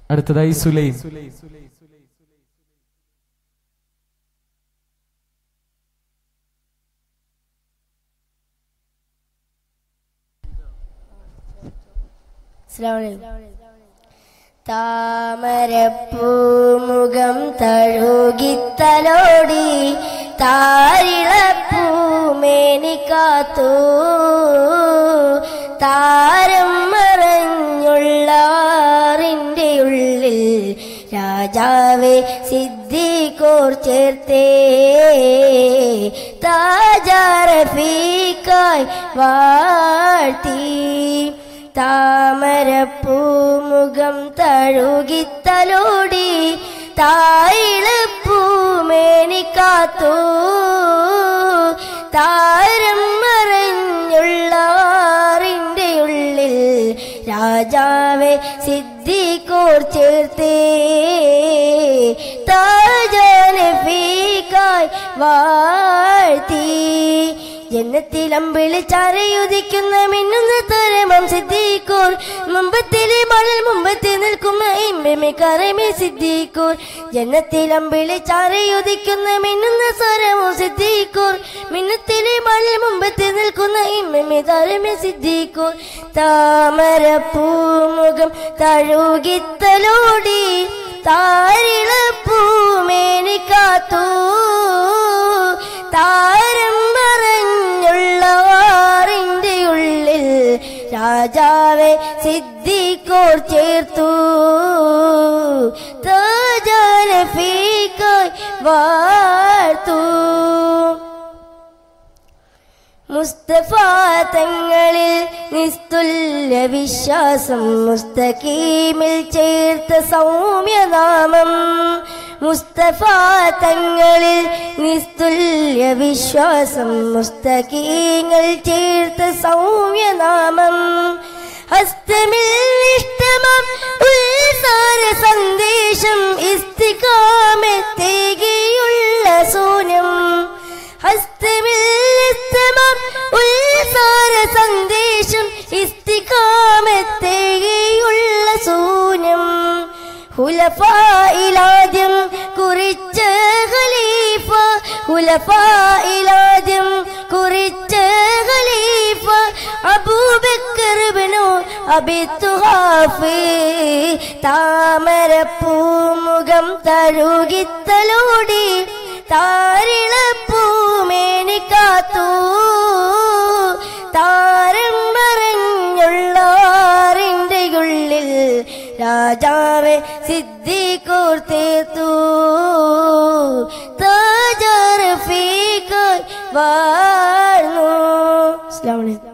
അടുത്തതായി സുലൈം താമരപ്പൂമുഖം തഴുകിത്തലോടി താരിളപ്പൂമേനിക്കാത്തു താരം മറഞ്ഞുള്ളാറിൻ്റെ ഉള്ളിൽ രാജാവെ സിദ്ധിക്കോർ ചേർത്തേ താജാറഫീക്കായി വാഴ്ത്തി താമരപ്പൂമുഖം തഴുകിത്തലോടി തായിളപ്പൂമേനിക്കാത്തു താരം മറഞ്ഞുള്ളാറിൻ്റെ ഉള്ളിൽ രാജാവെ സിദ്ധിക്കോർ ചേർത്തേ താജനഫീക്കായി വാഴ്ത്തി ജന്നത്തിലമ്പിളി ചാരയുദിക്കുന്ന മിന്നുന്ന തരമം സിദ്ധിക്കൂർ മുമ്പത്തിലെ മണൽ മുമ്പത്തെ നിൽക്കുന്ന ഇമ്പമേ കരമേ സിദ്ധിക്കൂർ ജന്നത്തിലമ്പിളി ചാരയുദിക്കുന്ന മിന്നുന്ന സ്വരമോ സിദ്ധിക്കൂർ മിന്നത്തിലെ മണൽ മുമ്പത്തെ നിൽക്കുന്ന ഇമ്പമേ തരമേ സിദ്ധിക്കൂർ താമരപ്പൂമുഖം തഴുകിത്തലോടി താരിളപ്പൂമേനിക്കാത്തു താരം മറഞ്ഞുള്ളവാറിൻ്റെ ഉള്ളിൽ രാജാവെ സിദ്ധിക്കോർ ചേർത്തു താജാനഫീക്കായി വാർത്തു മുസ്തഫ തങ്ങളിൽ നിസ്തുല്യ വിശ്വാസം മുസ്തഖീമിൽ ചേർത്ത സൗമ്യനാമം മുസ്തഫ തങ്ങളിൽ നിസ്തുല്യ വിശ്വാസം മുസ്തഖീങ്ങൾ ചേർത്ത സൗമ്യനാമം ഹസ്തമിൽ നിഷ്ഠമം ഉത്സാര സന്ദേശം ഇസ്തികാമെത്തേകിയുള്ള ശൂന്യം ഹസ്തമിൽ നിസ്തമം ഉത്സാര സന്ദേശം ഇസ്തികാമെത്തേകിയുള്ള ശൂന്യം ഹുലഫായിലാദ്യം കുറിച്ച ഖലീഫ ഹുലഫായിലാദ്യം കുറിച്ച ഖലീഫ അബൂബക്കർ ബിനു അബിത്തുഹാഫി താമരപ്പൂമുഖം തഴുകിത്തലോടി താരിളപ്പൂമേനിക്കാത്തു താരം മറഞ്ഞുള്ളാറിൻ്റെ ഉള്ളിൽ രാജാവെ സിദ്ധിക്കൂർ തീർത്തു താജറഫീക്കായി വാഴ്ന്നു അസ്സലാമു അലൈക്കും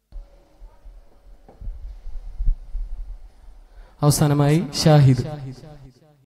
അവസാനമായി ഷാഹിദ്